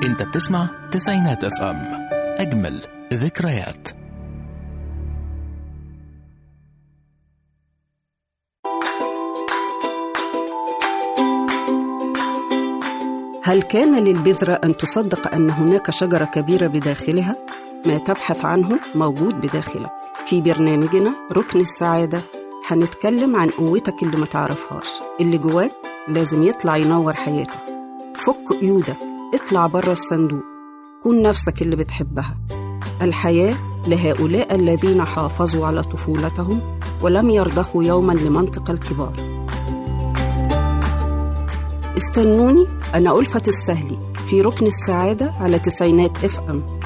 انت بتسمع تسعينات اف ام اجمل ذكريات هل كان للبذرة أن تصدق أن هناك شجرة كبيرة بداخلها؟ ما تبحث عنه موجود بداخلك في برنامجنا ركن السعادة هنتكلم عن قوتك اللي ما تعرفهاش اللي جواك لازم يطلع ينور حياتك فك قيودك اطلع بره الصندوق كون نفسك اللي بتحبها الحياة لهؤلاء الذين حافظوا على طفولتهم ولم يرضخوا يوما لمنطق الكبار استنوني أنا ألفة السهلي في ركن السعادة على تسعينات اف ام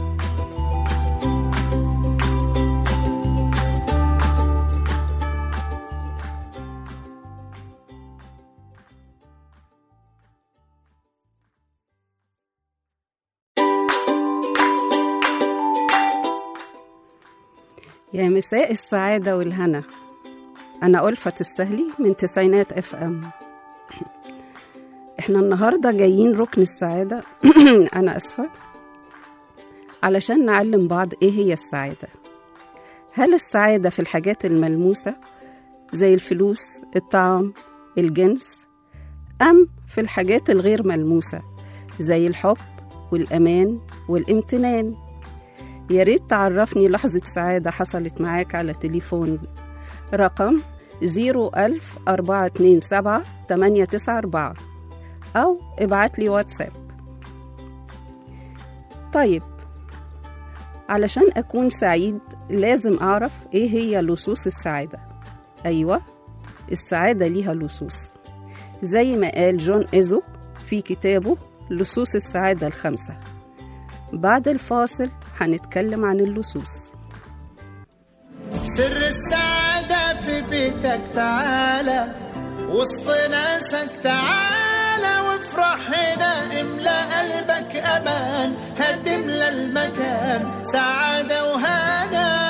يا مساء السعادة والهنا أنا ألفة السهلي من تسعينات اف ام احنا النهاردة جايين ركن السعادة أنا أسفة علشان نعلم بعض إيه هي السعادة هل السعادة في الحاجات الملموسة زي الفلوس الطعام الجنس أم في الحاجات الغير ملموسة زي الحب والأمان والامتنان يا ريت تعرفني لحظة سعادة حصلت معاك على تليفون رقم 01427 894 أو ابعت لي واتساب طيب علشان أكون سعيد لازم أعرف إيه هي لصوص السعادة أيوة السعادة ليها لصوص زي ما قال جون إيزو في كتابه لصوص السعادة الخمسة بعد الفاصل هنتكلم عن اللصوص سر السعادة في بيتك تعالى وسط ناسك تعالى وافرح هنا املى قلبك امان هتملى المكان سعادة وهنا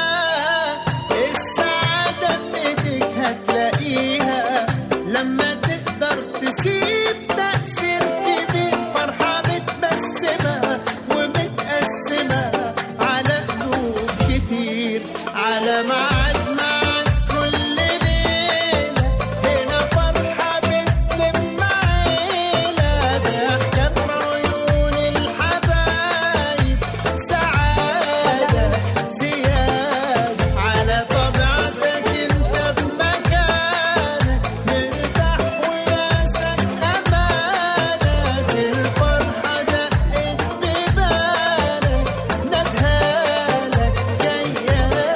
السعادة في ايديك هتلاقيها لما تقدر تسيب تأثير كبير فرحة متبسمة ومتقسمة على قلوب كتير على ميعاد معاك كل ليلة هنا فرحة بتلم عيلة ضحكة في عيون الحبايب سعادة زيادة على طبيعتك انت في مكانك مرتاح وناسك أمانك الفرحة دقت ببالك ندهالك جيالك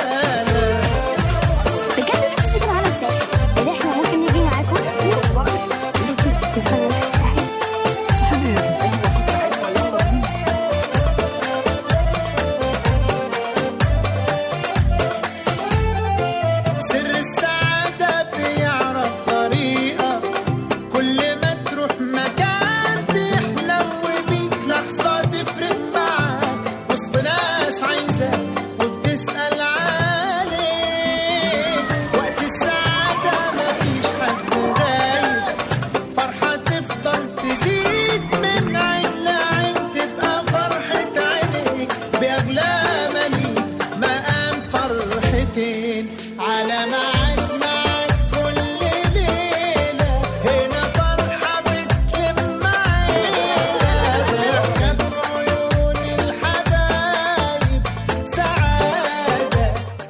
بجد بتحسوا معانا ازاي؟ طب احنا ممكن نيجي معاكم؟ سر السعادة بيعرف طريقة كل ما تروح مكان بيحلم وبيك لحظة تفرق معاك وسط ناس عايزاك وبتسأل عليك وقت السعادة مفيش حد غايب فرحة تفضل تزيد من عين لعين تبقى فرحة عينيك بأغلى مليك مقام فرحتين على ميعاد معاك كل ليلة هنا فرحة بتلم عيلة ضحكة في عيون الحبايب سعادة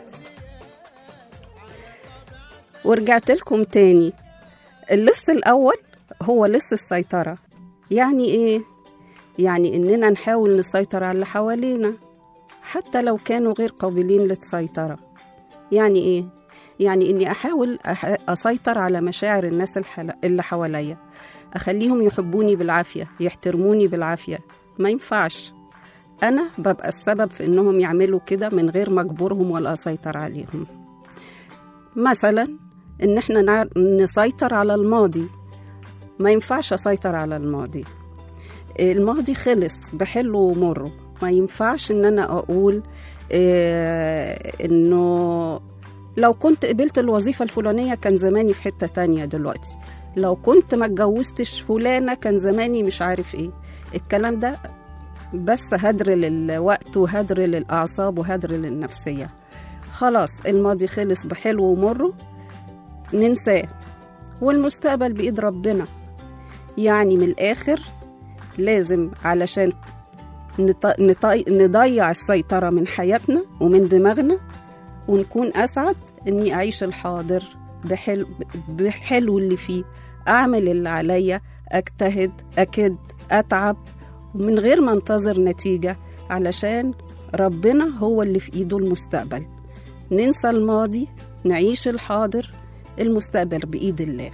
ورجعت لكم تاني اللص الأول هو لص السيطرة يعني إيه؟ يعني إننا نحاول نسيطر على اللي حوالينا حتى لو كانوا غير قابلين للسيطرة يعني إيه؟ يعني إني أحاول أح- أسيطر على مشاعر الناس الحل- اللي حواليا أخليهم يحبوني بالعافية يحترموني بالعافية ما ينفعش أنا ببقى السبب في إنهم يعملوا كده من غير ما أجبرهم ولا أسيطر عليهم مثلا ان احنا نع- نسيطر على الماضي ما ينفعش اسيطر على الماضي الماضي خلص بحلو ومره ما ينفعش ان انا اقول آه انه لو كنت قبلت الوظيفة الفلانية كان زماني في حتة تانية دلوقتي لو كنت ما اتجوزتش فلانة كان زماني مش عارف ايه الكلام ده بس هدر للوقت وهدر للأعصاب وهدر للنفسية خلاص الماضي خلص بحلو ومره ننساه والمستقبل بإيد ربنا يعني من الآخر لازم علشان نط- نط- نضيع السيطرة من حياتنا ومن دماغنا ونكون أسعد إني أعيش الحاضر بحلو, بحلو اللي فيه أعمل اللي عليا أجتهد أكد أتعب ومن غير ما انتظر نتيجة علشان ربنا هو اللي في إيده المستقبل ننسى الماضي نعيش الحاضر المستقبل بإيد الله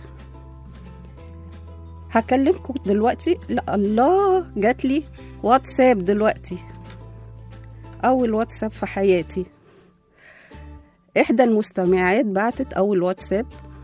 هكلمكم دلوقتي لا الله جات لي واتساب دلوقتي أول واتساب في حياتي إحدى المستمعات بعتت أول واتساب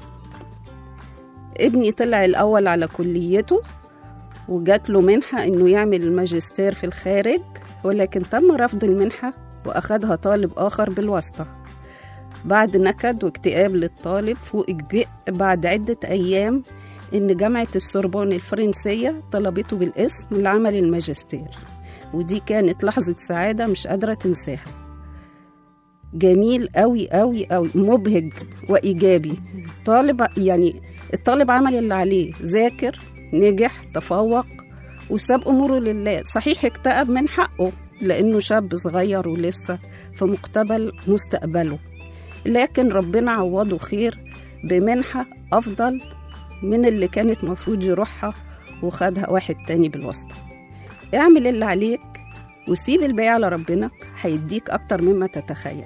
ابني طلع الأول على كليته وجات له منحة إنه يعمل الماجستير في الخارج ولكن تم رفض المنحة وأخدها طالب آخر بالواسطة بعد نكد واكتئاب للطالب فوجئ بعد عدة أيام إن جامعة السوربون الفرنسية طلبته بالاسم لعمل الماجستير ودي كانت لحظة سعادة مش قادرة تنساها جميل قوي قوي قوي مبهج وإيجابي طالب يعني الطالب عمل اللي عليه ذاكر نجح تفوق وساب أموره لله صحيح اكتئب من حقه لأنه شاب صغير ولسه في مقتبل مستقبله لكن ربنا عوضه خير بمنحة أفضل من اللي كانت مفروض يروحها وخدها واحد تاني بالواسطة اعمل اللي عليك وسيب الباقي على ربنا هيديك أكتر مما تتخيل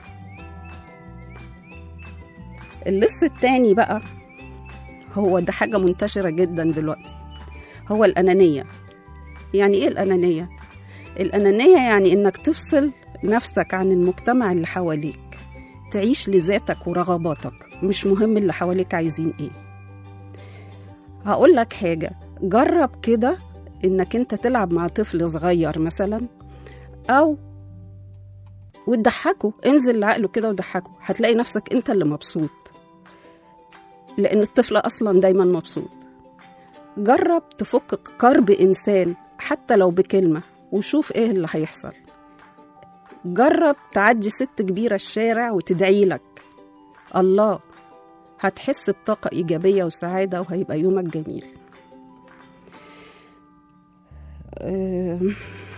اللص التاني بقى هو ده حاجة منتشرة جدا دلوقتي هو الأنانية يعني إيه الأنانية؟ الأنانية يعني إنك تفصل نفسك عن المجتمع اللي حواليك تعيش لذاتك ورغباتك مش مهم اللي حواليك عايزين إيه هقول لك حاجة جرب كده إنك أنت تلعب مع طفل صغير مثلا أو وتضحكه انزل لعقله كده وضحكه هتلاقي نفسك أنت اللي مبسوط لأن الطفل أصلا دايما مبسوط جرب تفك كرب إنسان حتى لو بكلمة وشوف إيه اللي هيحصل جرب تعدي ست كبيرة الشارع وتدعي لك الله هتحس بطاقة إيجابية وسعادة وهيبقى يومك جميل أم،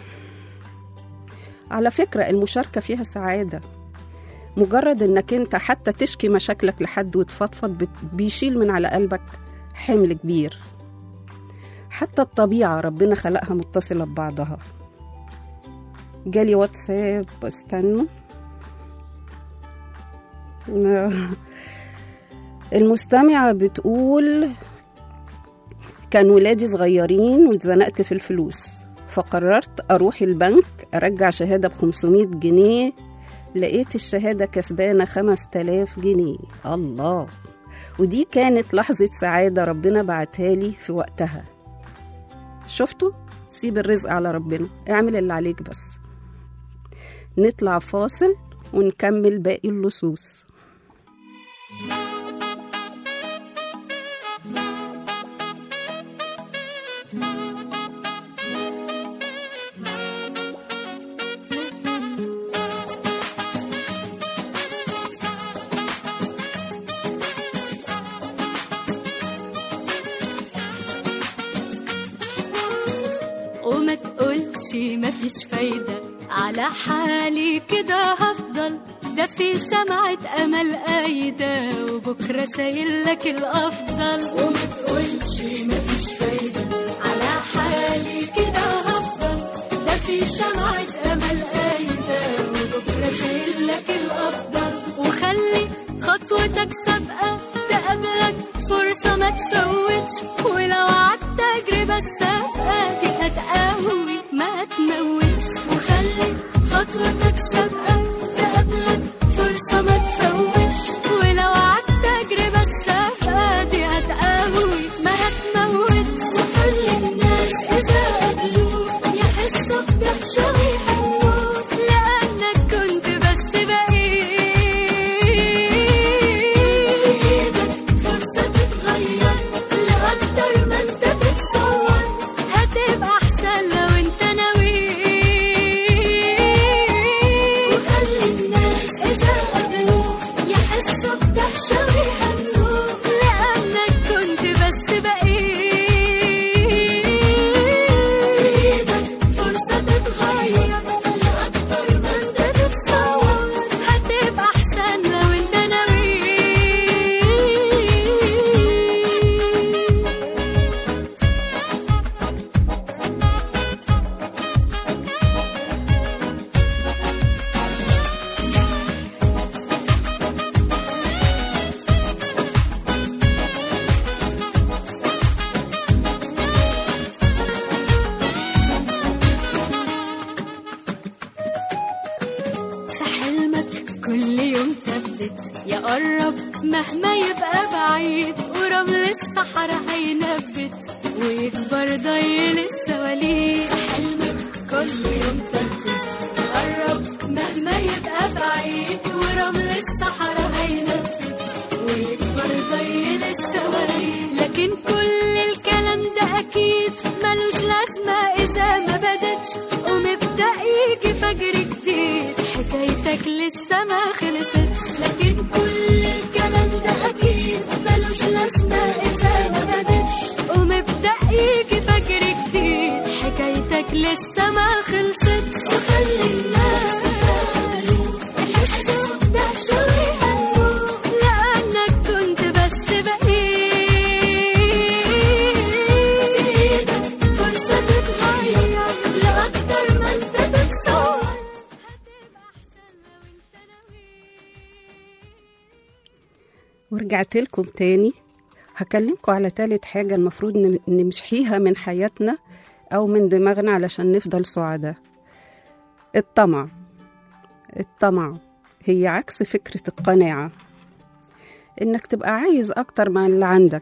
على فكرة المشاركة فيها سعادة مجرد انك انت حتى تشكي مشاكلك لحد وتفضفض بت- بيشيل من على قلبك حمل كبير حتى الطبيعة ربنا خلقها متصلة ببعضها جالي واتساب استنوا المستمعة بتقول كان ولادي صغيرين واتزنقت في الفلوس فقررت أروح البنك أرجع شهادة ب 500 جنيه لقيت الشهادة كسبانة 5000 جنيه الله ودي كانت لحظة سعادة ربنا بعتها لي في وقتها شفتوا؟ سيب الرزق على ربنا اعمل اللي عليك بس نطلع فاصل ونكمل باقي اللصوص وما تقولش مفيش فايدة على حالي كده هفضل ده في شمعة أمل قايدة وبكرة شايل لك الأفضل وما تقولش مفيش فايدة على حالي كده هفضل ده في شمعة أمل قايدة وبكرة شايل لك الأفضل وخلي خطوتك سابقة تقابلك فرصة ما تفوتش ولو عدت تجربة السابقة دي هتقوي ما تموتش وخلي خطوتك سابقة تقابلك فرصة ما تفوتش ولو عدت تجربة السابقة دي هتقوي ما هتموتش وكل الناس إذا قابلوك يحسوا بدهشة ويحبوك لأنك كنت بس بإيدك فرصة تتغير لأكتر ما أنت بتصور هتبقى أحسن دهشة ويهنوك لأنك كنت بس بقيت فرصة تتغير لأكتر ما انت تتصور هتبقى أحسن لو انت ناوي في حلمك كل يوم ثبت يا قرب مهما يبقى بعيد ورمل الصحراء هينبت ويكبر ضيل السواليف في حلمك كل يوم ثبت يا قرب مهما يبقى بعيد ورمل الصحراء هينبت ويكبر ضيل السواليف لكن كل الكلام ده اكيد ملوش لازمه اذا ما بدتش ومبدا يجي فجر جديد حكايتك لسه ما خلصتش لكن كل الكلام ده اكيد ملوش لازمه اذا ما بدتش ومبدا يجي فجر جديد حكايتك لسه ما خلصتش وخلي الناس تسألوا يحسوا بدهشة ويهنوك لأنك كنت بس بقيت فرصة تتغير لأكتر ما انت تتصور هتبقى أحسن لو انت ناوي ورجعت لكم تاني هكلمكم على تالت حاجة المفروض نم- نمشيها من حياتنا أو من دماغنا علشان نفضل سعداء الطمع الطمع هي عكس فكرة القناعة إنك تبقى عايز أكتر من اللي عندك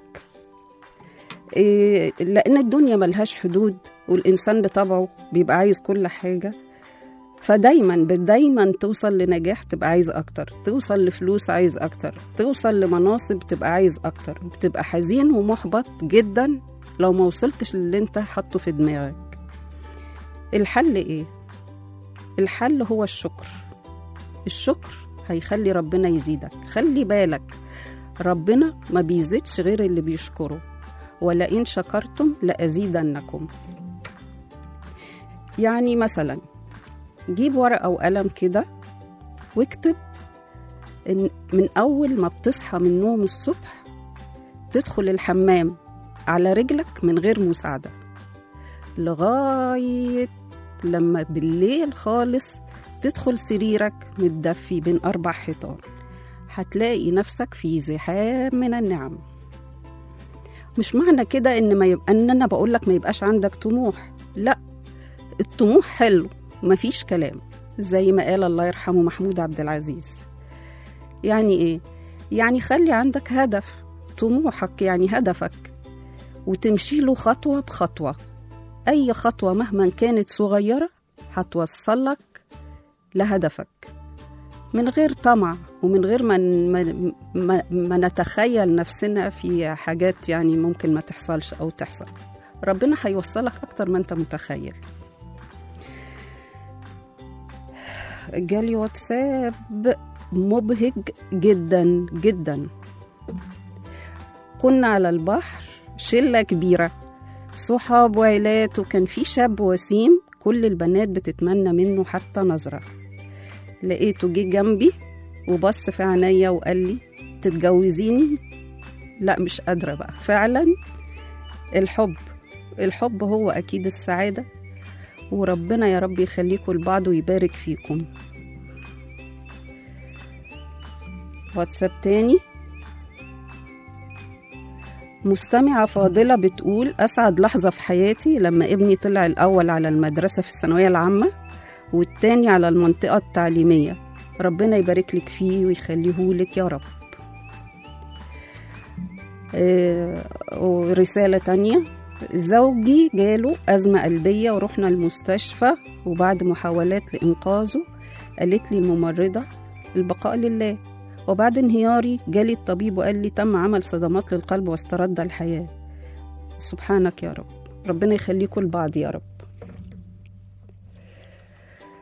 إيه لأن الدنيا ملهاش حدود والإنسان بطبعه بيبقى عايز كل حاجة فدايما دايما توصل لنجاح تبقى عايز اكتر توصل لفلوس عايز اكتر توصل لمناصب تبقى عايز اكتر بتبقى حزين ومحبط جدا لو ما وصلتش للي انت حاطه في دماغك الحل ايه الحل هو الشكر الشكر هيخلي ربنا يزيدك خلي بالك ربنا ما بيزيدش غير اللي بيشكره ولئن شكرتم لأزيدنكم يعني مثلا جيب ورقة وقلم كده واكتب إن من أول ما بتصحى من النوم الصبح تدخل الحمام على رجلك من غير مساعدة لغاية لما بالليل خالص تدخل سريرك متدفي بين أربع حيطان هتلاقي نفسك في زحام من النعم مش معنى كده ان ما يبقى ان انا بقول لك ما يبقاش عندك طموح لا الطموح حلو مفيش كلام زي ما قال الله يرحمه محمود عبد العزيز يعني ايه يعني خلي عندك هدف طموحك يعني هدفك وتمشي له خطوة بخطوة أي خطوة مهما كانت صغيرة هتوصلك لهدفك من غير طمع ومن غير ما, ما, ما, ما نتخيل نفسنا في حاجات يعني ممكن ما تحصلش أو تحصل ربنا هيوصلك أكتر ما أنت متخيل جالي واتساب مبهج جدا جدا كنا على البحر شلة كبيرة صحاب وعيلات وكان في شاب وسيم كل البنات بتتمنى منه حتى نظرة لقيته جه جنبي وبص في عينيا وقال لي تتجوزيني لا مش قادرة بقى فعلا الحب الحب هو أكيد السعادة وربنا يا رب يخليكم لبعض ويبارك فيكم واتساب تاني مستمعة فاضلة بتقول أسعد لحظة في حياتي لما ابني طلع الأول على المدرسة في الثانوية العامة والتاني على المنطقة التعليمية ربنا يبارك لك فيه ويخليهولك يا رب آه، ورسالة تانية زوجي جاله أزمة قلبية ورحنا المستشفى وبعد محاولات لإنقاذه قالت لي الممرضة البقاء لله وبعد انهياري جالي الطبيب وقال لي تم عمل صدمات للقلب واسترد الحياة سبحانك يا رب ربنا يخليكم لبعض يا رب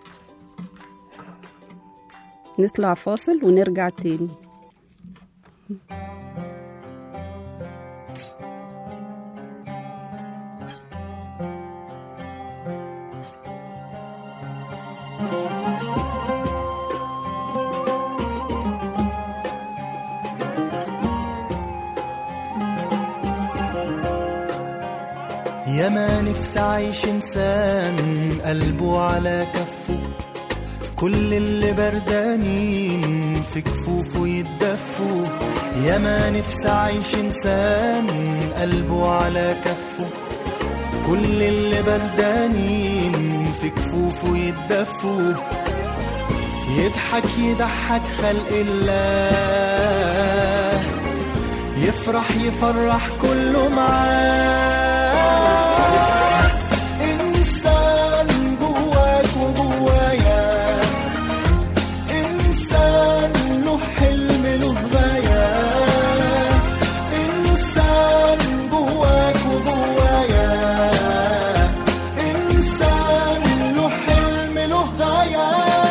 نطلع فاصل ونرجع تاني يا ما نفسي عايش انسان قلبه على كفه كل اللي بردانين في كفوفه يتدفوا يا ما نفسي عايش انسان قلبه على كفه كل اللي بردانين في كفوفه يتدفوا يضحك يضحك خلق الله يفرح يفرح كله معاه إنسان جواك وجوايا إنسان له حلم له غاية إنسان جواك وجوايا إنسان له حلم له غاية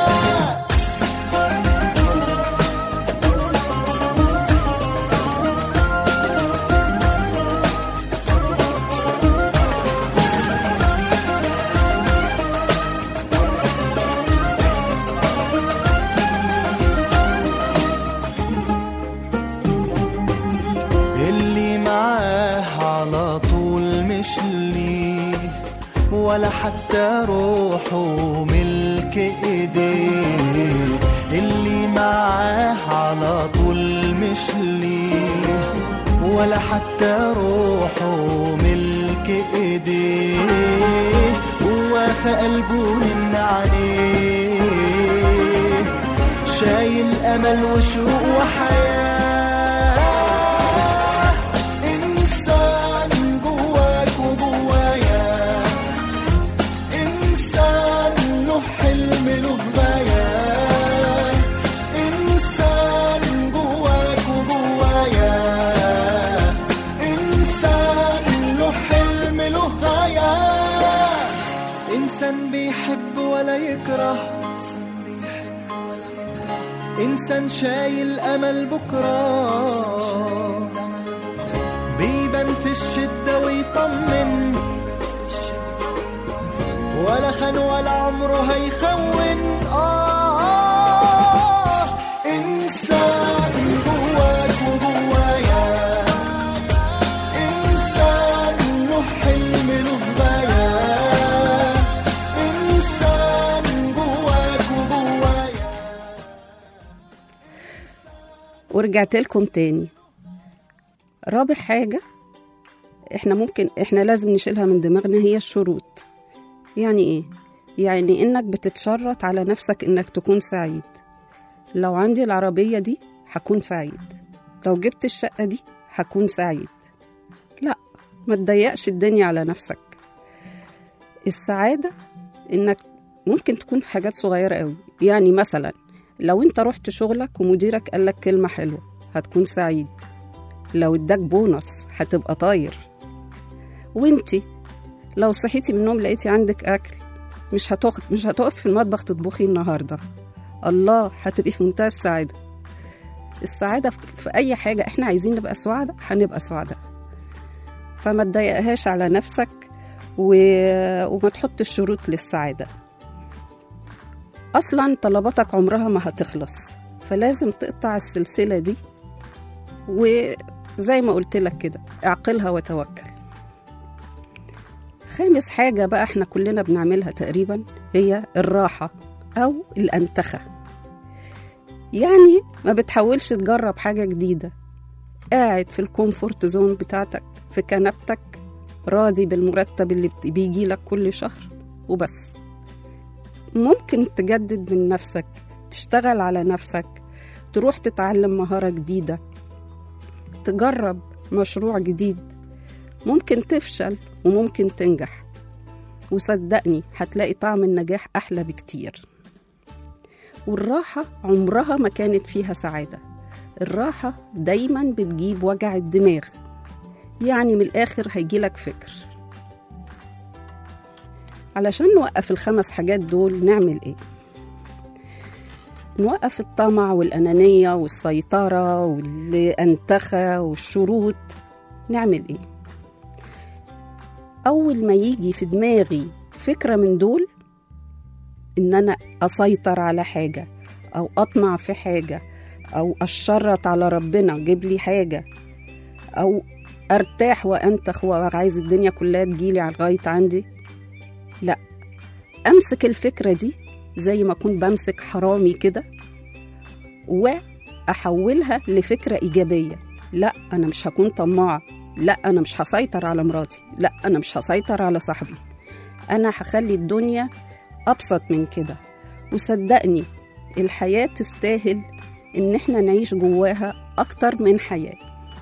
اللي معاه على طول مش ليه ولا حتى روحه ملك ايديه اللي معاه على طول مش ليه ولا حتى روحه ملك ايديه هو في قلبه من عليه شايل امل وشوق وحياه انسان جواك وجوايا انسان له حلم له غايه انسان جواك وجوايا انسان له حلم له غايه انسان بيحب ولا يكره إنسان شايل أمل بكرة بيبان في الشدة ويطمن ولا خان ولا عمره هيخون آه إنسان جواك وجوايا إنسان له حلم له غاية إنسان جواك وجوايا ورجعت لكم تاني رابع حاجة احنا ممكن احنا لازم نشيلها من دماغنا هي الشروط يعني ايه؟ يعني انك بتتشرط على نفسك انك تكون سعيد لو عندي العربية دي هكون سعيد لو جبت الشقة دي هكون سعيد لا ما تضيقش الدنيا على نفسك السعادة انك ممكن تكون في حاجات صغيرة قوي يعني مثلا لو انت رحت شغلك ومديرك قالك كلمة حلوة هتكون سعيد لو اداك بونص هتبقى طاير وانتي لو صحيتي من النوم لقيتي عندك اكل مش هتقف مش هتقف في المطبخ تطبخي النهارده الله هتبقي في منتهى السعاده السعاده في اي حاجه احنا عايزين نبقى سعداء هنبقى سعداء فما تضايقهاش على نفسك و... وما تحطش شروط للسعاده اصلا طلباتك عمرها ما هتخلص فلازم تقطع السلسله دي وزي ما قلت لك كده اعقلها وتوكل خامس حاجة بقى احنا كلنا بنعملها تقريبا هي الراحة أو الأنتخة يعني ما بتحاولش تجرب حاجة جديدة قاعد في الكومفورت زون بتاعتك في كنبتك راضي بالمرتب اللي بت- بيجي لك كل شهر وبس ممكن تجدد من نفسك تشتغل على نفسك تروح تتعلم مهارة جديدة تجرب مشروع جديد ممكن تفشل وممكن تنجح وصدقني هتلاقي طعم النجاح أحلى بكتير والراحة عمرها ما كانت فيها سعادة الراحة دايما بتجيب وجع الدماغ يعني من الآخر هيجيلك فكر علشان نوقف الخمس حاجات دول نعمل ايه نوقف الطمع والأنانية والسيطرة والأنتخة والشروط نعمل إيه؟ أول ما يجي في دماغي فكرة من دول إن أنا أسيطر على حاجة أو أطمع في حاجة أو أشرط على ربنا جيب لي حاجة أو أرتاح وأنتخ وعايز الدنيا كلها تجيلي على لغاية عندي لا أمسك الفكرة دي زي ما أكون بمسك حرامي كده وأحولها لفكرة إيجابية لا أنا مش هكون طماعة لا أنا مش هسيطر على مراتي لا أنا مش هسيطر على صاحبي أنا هخلي الدنيا أبسط من كده وصدقني الحياة تستاهل إن إحنا نعيش جواها أكتر من حياة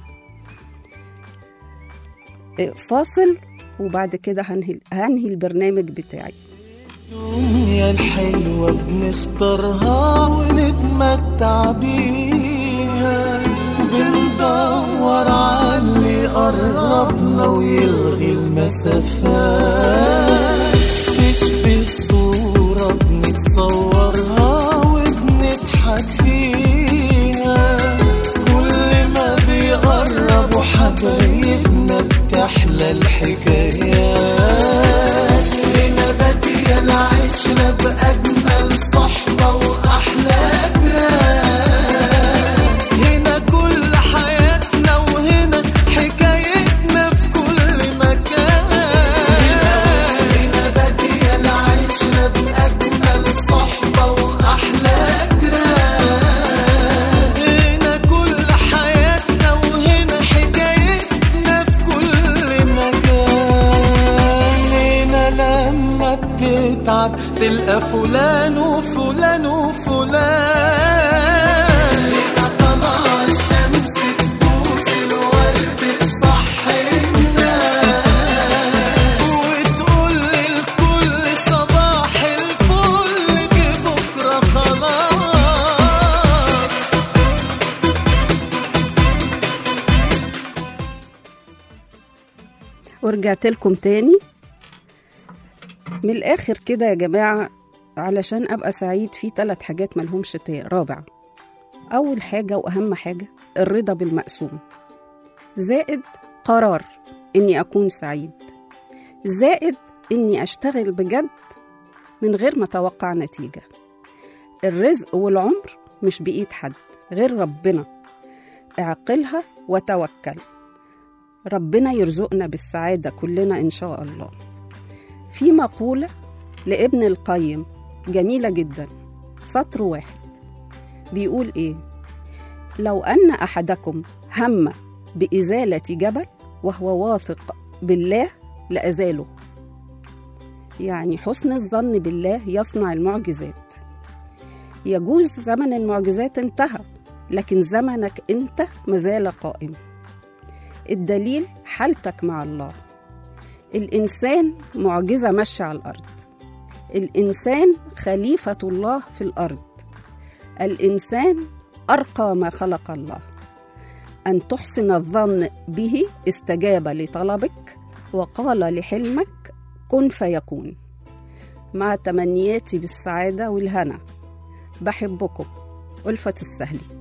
إيه، فاصل وبعد كده هنهي, هنهي البرنامج بتاعي الدنيا الحلوة بنختارها ونتمتع بيها بندور على اللي قربنا ويلغي المسافات تشبه صورة بنتصورها وبنضحك فيها كل ما بيقربوا حبايبنا بتحلى الحكايات هنا بادية العشرة بأجمل صحبة وأحلى جيران هنا كل حياتنا وهنا حكايتنا في كل مكان هنا بادية العشرة بأجمل صحبة وأحلى جيران هنا كل حياتنا وهنا حكايتنا في كل مكان هنا لما بتتعب تلقى فلان وفلان وفلان هنا طلع الشمس تبوس الورد تصحينا وتقول للكل صباح الفل جه بكره خلاص ورجعت لكم تاني من الآخر كده يا جماعة علشان أبقى سعيد في ثلاث حاجات ملهمش تا- رابع أول حاجة وأهم حاجة الرضا بالمقسوم زائد قرار إني أكون سعيد زائد إني أشتغل بجد من غير ما أتوقع نتيجة الرزق والعمر مش بإيد حد غير ربنا اعقلها وتوكل ربنا يرزقنا بالسعادة كلنا إن شاء الله في مقولة لابن القيم جميلة جدا سطر واحد بيقول إيه لو أن أحدكم هم بإزالة جبل وهو واثق بالله لأزاله يعني حسن الظن بالله يصنع المعجزات يجوز زمن المعجزات انتهى لكن زمنك انت مازال قائم الدليل حالتك مع الله الإنسان معجزة ماشية على الأرض الإنسان خليفة الله في الأرض الإنسان أرقى ما خلق الله أن تحسن الظن به استجاب لطلبك وقال لحلمك كن فيكون مع تمنياتي بالسعادة والهنا بحبكم ألفة السهلي